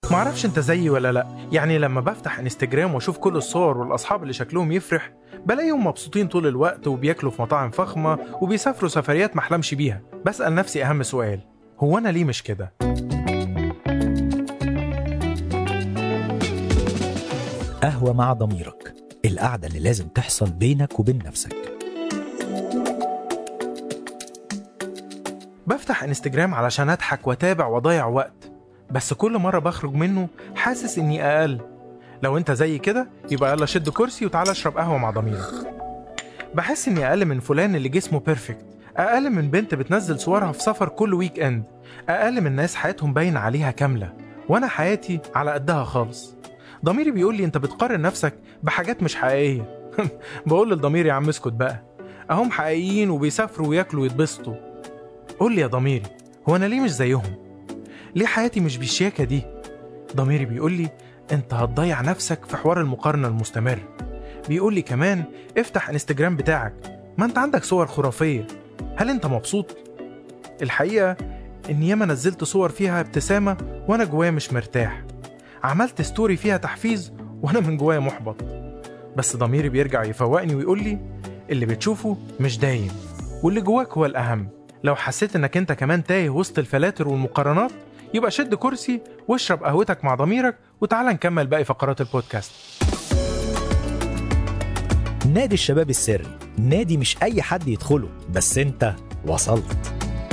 معرفش انت زيي ولا لا يعني لما بفتح انستجرام واشوف كل الصور والاصحاب اللي شكلهم يفرح بلاقيهم مبسوطين طول الوقت وبياكلوا في مطاعم فخمة وبيسافروا سفريات محلمش بيها بسأل نفسي أهم سؤال هو أنا ليه مش كده؟ قهوة مع ضميرك القعدة اللي لازم تحصل بينك وبين نفسك بفتح انستجرام علشان أضحك وأتابع وأضيع وقت بس كل مرة بخرج منه حاسس إني أقل لو أنت زي كده يبقى يلا شد كرسي وتعالى اشرب قهوة مع ضميرك بحس إني أقل من فلان اللي جسمه بيرفكت أقل من بنت بتنزل صورها في سفر كل ويك إند أقل من ناس حياتهم باينة عليها كاملة وأنا حياتي على قدها خالص ضميري بيقول لي أنت بتقارن نفسك بحاجات مش حقيقية بقول للضمير يا عم اسكت بقى أهم حقيقيين وبيسافروا وياكلوا ويتبسطوا قول لي يا ضميري هو أنا ليه مش زيهم؟ ليه حياتي مش بالشياكة دي؟ ضميري بيقول لي أنت هتضيع نفسك في حوار المقارنة المستمر بيقول لي كمان افتح انستجرام بتاعك ما انت عندك صور خرافية هل انت مبسوط؟ الحقيقة اني ياما نزلت صور فيها ابتسامة وانا جوايا مش مرتاح عملت ستوري فيها تحفيز وانا من جوايا محبط بس ضميري بيرجع يفوقني ويقول لي اللي بتشوفه مش دايم واللي جواك هو الأهم لو حسيت انك انت كمان تايه وسط الفلاتر والمقارنات يبقى شد كرسي واشرب قهوتك مع ضميرك وتعال نكمل باقي فقرات البودكاست نادي الشباب السري نادي مش أي حد يدخله بس أنت وصلت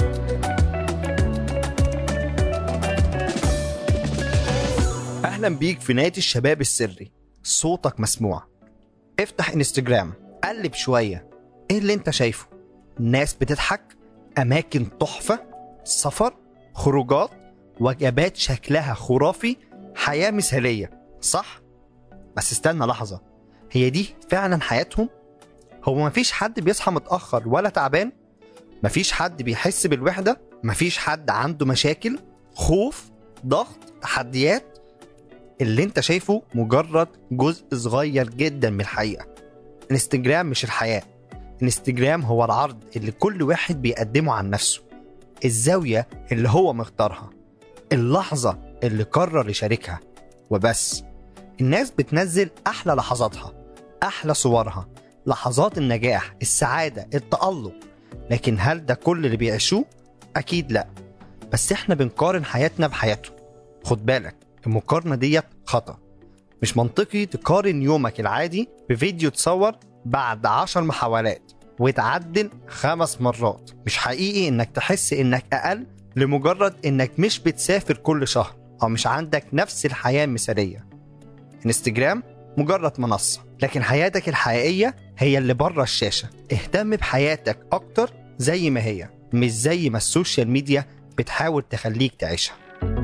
اهلا بيك في نادي الشباب السري صوتك مسموع افتح انستجرام قلب شوية ايه اللي انت شايفه ناس بتضحك اماكن تحفة سفر خروجات وجبات شكلها خرافي حياة مثالية صح بس استنى لحظة هي دي فعلا حياتهم هو مفيش حد بيصحى متأخر ولا تعبان مفيش حد بيحس بالوحدة مفيش حد عنده مشاكل خوف ضغط تحديات اللي انت شايفه مجرد جزء صغير جدا من الحقيقة انستجرام مش الحياة انستجرام هو العرض اللي كل واحد بيقدمه عن نفسه الزاوية اللي هو مختارها اللحظة اللي قرر يشاركها وبس الناس بتنزل أحلى لحظاتها أحلى صورها لحظات النجاح السعادة التألق لكن هل ده كل اللي بيعيشوه؟ أكيد لأ بس احنا بنقارن حياتنا بحياته خد بالك المقارنة ديت خطأ مش منطقي تقارن يومك العادي بفيديو اتصور بعد عشر محاولات وتعدل خمس مرات مش حقيقي انك تحس انك اقل لمجرد انك مش بتسافر كل شهر او مش عندك نفس الحياة المثالية انستجرام مجرد منصة لكن حياتك الحقيقية هي اللي بره الشاشة اهتم بحياتك اكتر زي ما هي مش زي ما السوشيال ميديا بتحاول تخليك تعيشها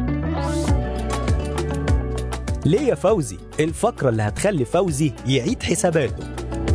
ليه يا فوزي الفقرة اللي هتخلي فوزي يعيد حساباته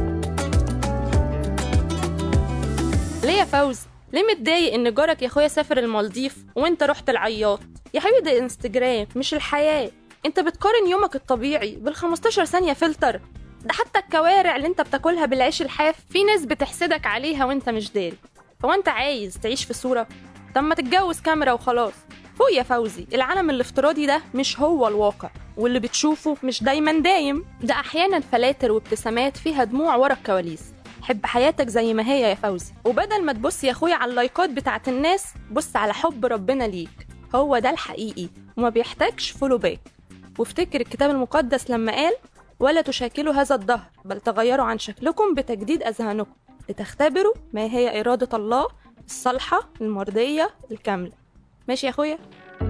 ليه يا فوزي ليه متضايق ان جارك يا اخويا سافر المالديف وانت رحت العياط يا حبيبي ده انستجرام مش الحياه انت بتقارن يومك الطبيعي بال 15 ثانيه فلتر ده حتى الكوارع اللي انت بتاكلها بالعيش الحاف في ناس بتحسدك عليها وانت مش داري هو انت عايز تعيش في صوره طب ما تتجوز كاميرا وخلاص فوق يا فوزي العالم الافتراضي ده مش هو الواقع واللي بتشوفه مش دايما دايم ده احيانا فلاتر وابتسامات فيها دموع ورا الكواليس حب حياتك زي ما هي يا فوزي وبدل ما تبص يا اخويا على اللايكات بتاعت الناس بص على حب ربنا ليك هو ده الحقيقي وما بيحتاجش فولو باك وافتكر الكتاب المقدس لما قال ولا تشاكلوا هذا الدهر بل تغيروا عن شكلكم بتجديد اذهانكم لتختبروا ما هي اراده الله الصالحه المرضيه الكامله ماشي يا اخويا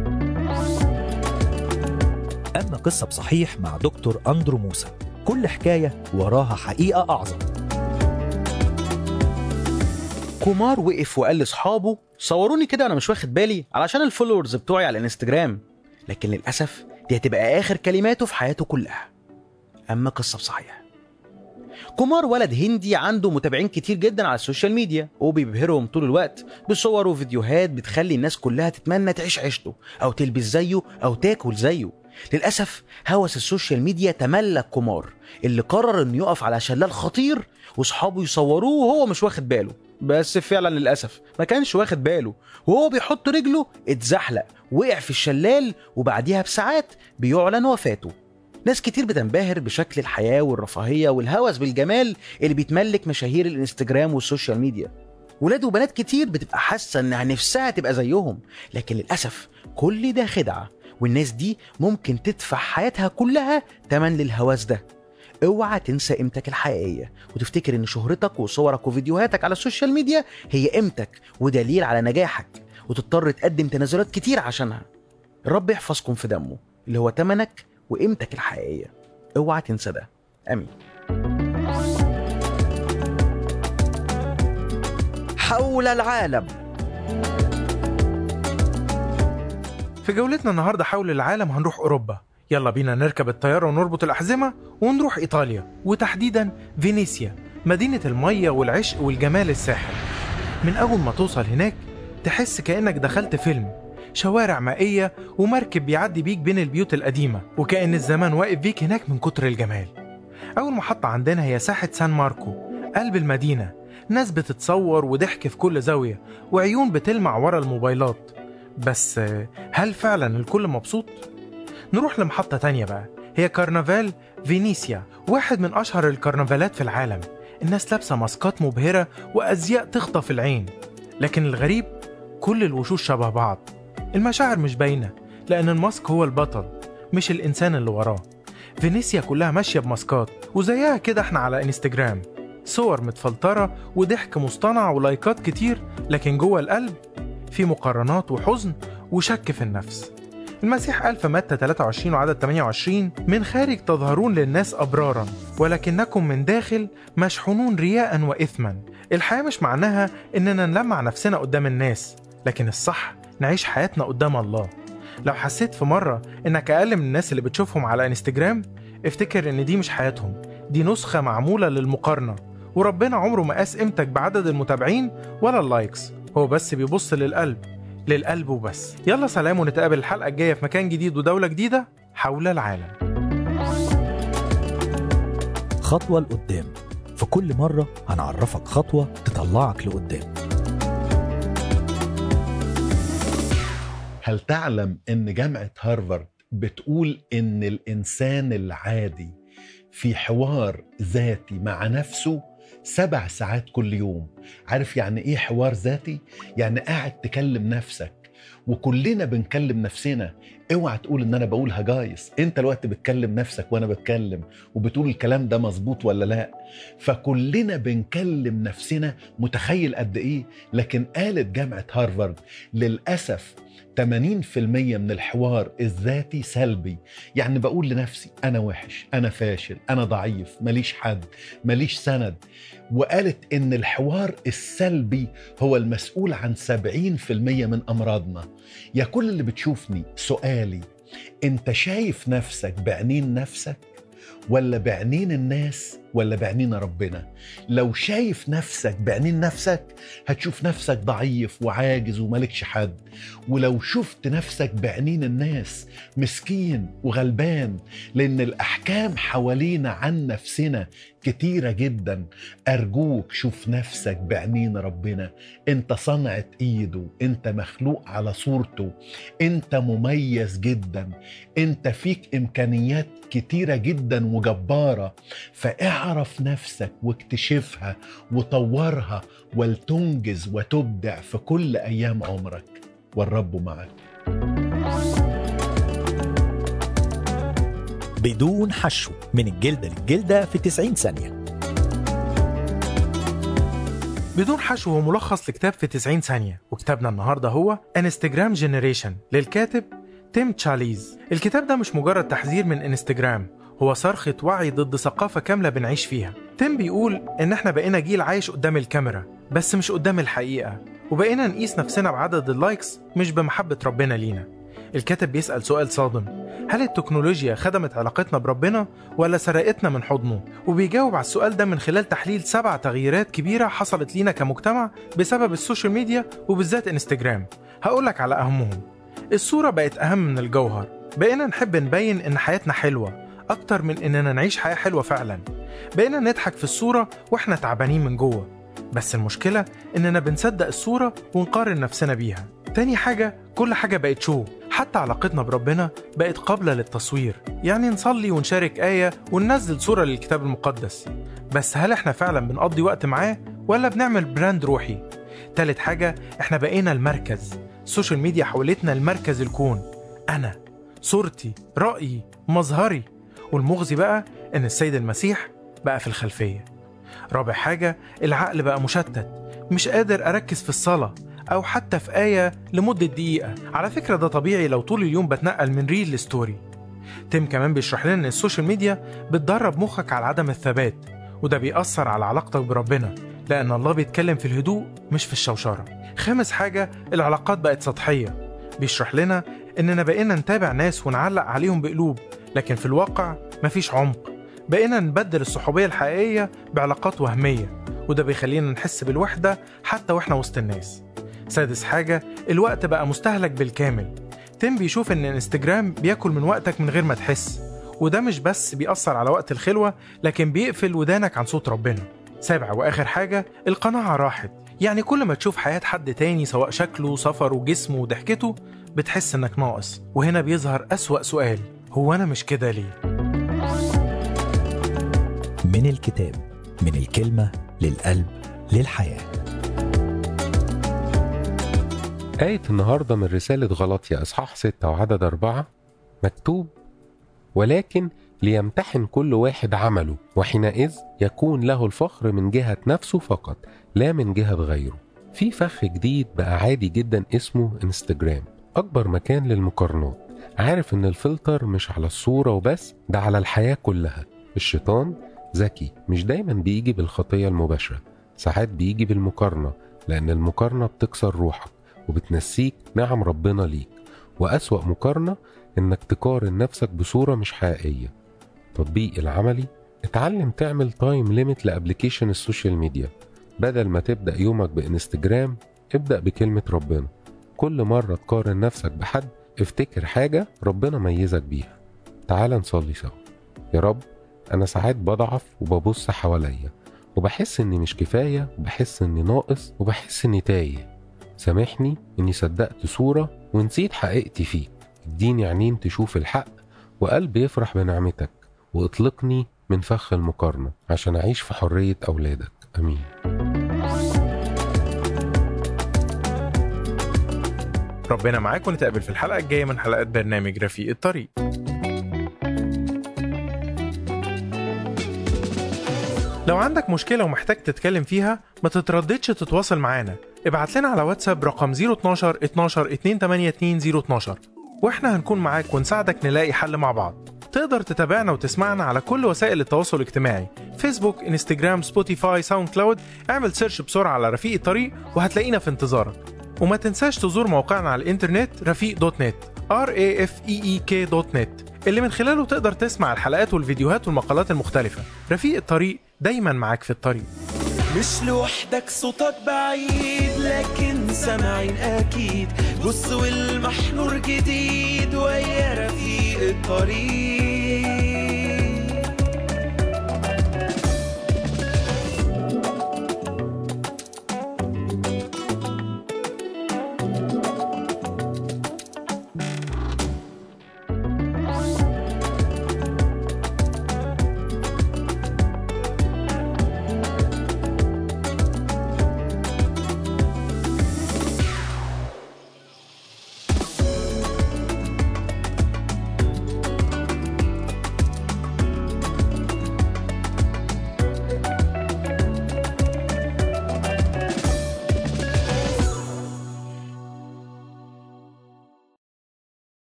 أما قصة بصحيح مع دكتور أندرو موسى كل حكاية وراها حقيقة أعظم كومار وقف وقال لاصحابه صوروني كده انا مش واخد بالي علشان الفولورز بتوعي على الانستجرام لكن للاسف دي هتبقى اخر كلماته في حياته كلها اما قصه بصحيح كومار ولد هندي عنده متابعين كتير جدا على السوشيال ميديا وبيبهرهم طول الوقت بصور وفيديوهات بتخلي الناس كلها تتمنى تعيش عيشته او تلبس زيه او تاكل زيه للأسف هوس السوشيال ميديا تملك كومار اللي قرر انه يقف على شلال خطير واصحابه يصوروه وهو مش واخد باله بس فعلا للأسف ما كانش واخد باله وهو بيحط رجله اتزحلق وقع في الشلال وبعديها بساعات بيعلن وفاته ناس كتير بتنبهر بشكل الحياة والرفاهية والهوس بالجمال اللي بيتملك مشاهير الانستجرام والسوشيال ميديا ولاد وبنات كتير بتبقى حاسة انها نفسها تبقى زيهم لكن للأسف كل ده خدعة والناس دي ممكن تدفع حياتها كلها تمن للهوس ده اوعى تنسى قيمتك الحقيقية وتفتكر ان شهرتك وصورك وفيديوهاتك على السوشيال ميديا هي قيمتك ودليل على نجاحك وتضطر تقدم تنازلات كتير عشانها الرب يحفظكم في دمه اللي هو تمنك وقيمتك الحقيقية اوعى تنسى ده امين حول العالم في جولتنا النهارده حول العالم هنروح اوروبا يلا بينا نركب الطيارة ونربط الأحزمة ونروح إيطاليا وتحديدا فينيسيا مدينة المية والعشق والجمال الساحر من أول ما توصل هناك تحس كأنك دخلت فيلم شوارع مائية ومركب بيعدي بيك بين البيوت القديمة وكأن الزمان واقف بيك هناك من كتر الجمال أول محطة عندنا هي ساحة سان ماركو قلب المدينة ناس بتتصور وضحك في كل زاوية وعيون بتلمع ورا الموبايلات بس آه، هل فعلا الكل مبسوط؟ نروح لمحطة تانية بقى هي كرنفال فينيسيا واحد من أشهر الكرنفالات في العالم الناس لابسة ماسكات مبهرة وأزياء تخطف العين لكن الغريب كل الوشوش شبه بعض المشاعر مش باينة لأن الماسك هو البطل مش الإنسان اللي وراه فينيسيا كلها ماشية بماسكات وزيها كده احنا على انستجرام صور متفلترة وضحك مصطنع ولايكات كتير لكن جوه القلب في مقارنات وحزن وشك في النفس المسيح قال في متى 23 وعدد 28 من خارج تظهرون للناس أبرارا ولكنكم من داخل مشحونون رياء وإثما الحياة مش معناها إننا نلمع نفسنا قدام الناس لكن الصح نعيش حياتنا قدام الله لو حسيت في مرة إنك أقل من الناس اللي بتشوفهم على انستجرام افتكر إن دي مش حياتهم دي نسخة معمولة للمقارنة وربنا عمره ما قاس قيمتك بعدد المتابعين ولا اللايكس هو بس بيبص للقلب للقلب وبس يلا سلام ونتقابل الحلقة الجاية في مكان جديد ودولة جديدة حول العالم خطوة لقدام في كل مرة هنعرفك خطوة تطلعك لقدام هل تعلم ان جامعه هارفارد بتقول ان الانسان العادي في حوار ذاتي مع نفسه سبع ساعات كل يوم عارف يعني ايه حوار ذاتي يعني قاعد تكلم نفسك وكلنا بنكلم نفسنا اوعى تقول ان انا بقول هجايس انت الوقت بتكلم نفسك وانا بتكلم وبتقول الكلام ده مظبوط ولا لا فكلنا بنكلم نفسنا متخيل قد ايه لكن قالت جامعه هارفارد للاسف 80% من الحوار الذاتي سلبي يعني بقول لنفسي أنا وحش أنا فاشل أنا ضعيف ماليش حد ماليش سند وقالت إن الحوار السلبي هو المسؤول عن 70% من أمراضنا يا كل اللي بتشوفني سؤالي أنت شايف نفسك بعينين نفسك ولا بعينين الناس ولا بعينين ربنا لو شايف نفسك بعينين نفسك هتشوف نفسك ضعيف وعاجز ومالكش حد ولو شفت نفسك بعينين الناس مسكين وغلبان لان الاحكام حوالينا عن نفسنا كتيرة جدا أرجوك شوف نفسك بعينين ربنا أنت صنعة إيده أنت مخلوق على صورته أنت مميز جدا أنت فيك إمكانيات كتيرة جدا وجبارة فاعرف نفسك واكتشفها وطورها ولتنجز وتبدع في كل أيام عمرك والرب معك بدون حشو من الجلدة للجلدة في 90 ثانية بدون حشو هو ملخص لكتاب في 90 ثانية وكتابنا النهاردة هو انستجرام جينيريشن للكاتب تيم تشاليز الكتاب ده مش مجرد تحذير من انستجرام هو صرخة وعي ضد ثقافة كاملة بنعيش فيها تيم بيقول إن إحنا بقينا جيل عايش قدام الكاميرا بس مش قدام الحقيقة وبقينا نقيس نفسنا بعدد اللايكس مش بمحبة ربنا لينا الكاتب بيسأل سؤال صادم هل التكنولوجيا خدمت علاقتنا بربنا ولا سرقتنا من حضنه؟ وبيجاوب على السؤال ده من خلال تحليل سبع تغييرات كبيرة حصلت لينا كمجتمع بسبب السوشيال ميديا وبالذات انستجرام هقولك على أهمهم الصورة بقت أهم من الجوهر بقينا نحب نبين إن حياتنا حلوة أكتر من إننا نعيش حياة حلوة فعلا بقينا نضحك في الصورة وإحنا تعبانين من جوه بس المشكلة إننا بنصدق الصورة ونقارن نفسنا بيها تاني حاجة كل حاجة بقت شو حتى علاقتنا بربنا بقت قابلة للتصوير يعني نصلي ونشارك آية وننزل صورة للكتاب المقدس بس هل احنا فعلا بنقضي وقت معاه ولا بنعمل براند روحي تالت حاجة احنا بقينا المركز السوشيال ميديا حولتنا المركز الكون أنا صورتي رأيي مظهري والمغزي بقى إن السيد المسيح بقى في الخلفية رابع حاجة العقل بقى مشتت مش قادر أركز في الصلاة أو حتى في آية لمدة دقيقة على فكرة ده طبيعي لو طول اليوم بتنقل من ريل لستوري تيم كمان بيشرح لنا إن السوشيال ميديا بتدرب مخك على عدم الثبات وده بيأثر على علاقتك بربنا لأن الله بيتكلم في الهدوء مش في الشوشرة خامس حاجة العلاقات بقت سطحية بيشرح لنا إننا بقينا نتابع ناس ونعلق عليهم بقلوب لكن في الواقع مفيش عمق بقينا نبدل الصحوبية الحقيقية بعلاقات وهمية وده بيخلينا نحس بالوحدة حتى وإحنا وسط الناس سادس حاجة الوقت بقى مستهلك بالكامل تيم بيشوف إن انستجرام بياكل من وقتك من غير ما تحس وده مش بس بيأثر على وقت الخلوة لكن بيقفل ودانك عن صوت ربنا سابع وآخر حاجة القناعة راحت يعني كل ما تشوف حياة حد تاني سواء شكله سفره جسمه وضحكته بتحس إنك ناقص وهنا بيظهر أسوأ سؤال هو أنا مش كده ليه؟ من الكتاب من الكلمة للقلب للحياة آية النهاردة من رسالة غلطية إصحاح 6 وعدد أربعة مكتوب ولكن ليمتحن كل واحد عمله وحينئذ يكون له الفخر من جهة نفسه فقط لا من جهة غيره في فخ جديد بقى عادي جدا اسمه انستجرام أكبر مكان للمقارنات عارف إن الفلتر مش على الصورة وبس ده على الحياة كلها الشيطان ذكي مش دايما بيجي بالخطية المباشرة ساعات بيجي بالمقارنة لأن المقارنة بتكسر روحك وبتنسيك نعم ربنا ليك وأسوأ مقارنة إنك تقارن نفسك بصورة مش حقيقية تطبيق العملي اتعلم تعمل تايم ليميت لابليكيشن السوشيال ميديا بدل ما تبدأ يومك بانستجرام ابدأ بكلمة ربنا كل مرة تقارن نفسك بحد افتكر حاجة ربنا ميزك بيها تعال نصلي سوا يا رب أنا ساعات بضعف وببص حواليا وبحس إني مش كفاية وبحس إني ناقص وبحس إني تايه سامحني إني صدقت صورة ونسيت حقيقتي فيك اديني عينين تشوف الحق وقلب يفرح بنعمتك واطلقني من فخ المقارنة عشان أعيش في حرية أولادك أمين ربنا معاك ونتقابل في الحلقة الجاية من حلقات برنامج رفيق الطريق لو عندك مشكلة ومحتاج تتكلم فيها ما تترددش تتواصل معانا ابعت لنا على واتساب رقم 012 12 282 012 واحنا هنكون معاك ونساعدك نلاقي حل مع بعض تقدر تتابعنا وتسمعنا على كل وسائل التواصل الاجتماعي فيسبوك انستجرام سبوتيفاي ساوند كلاود اعمل سيرش بسرعة على رفيق الطريق وهتلاقينا في انتظارك وما تنساش تزور موقعنا على الانترنت رفيق دوت نت r a f e e k دوت نت اللي من خلاله تقدر تسمع الحلقات والفيديوهات والمقالات المختلفة رفيق الطريق دايما معاك في الطريق مش لوحدك صوتك بعيد لكن سامعين اكيد بص والمحنور جديد ويا رفيق الطريق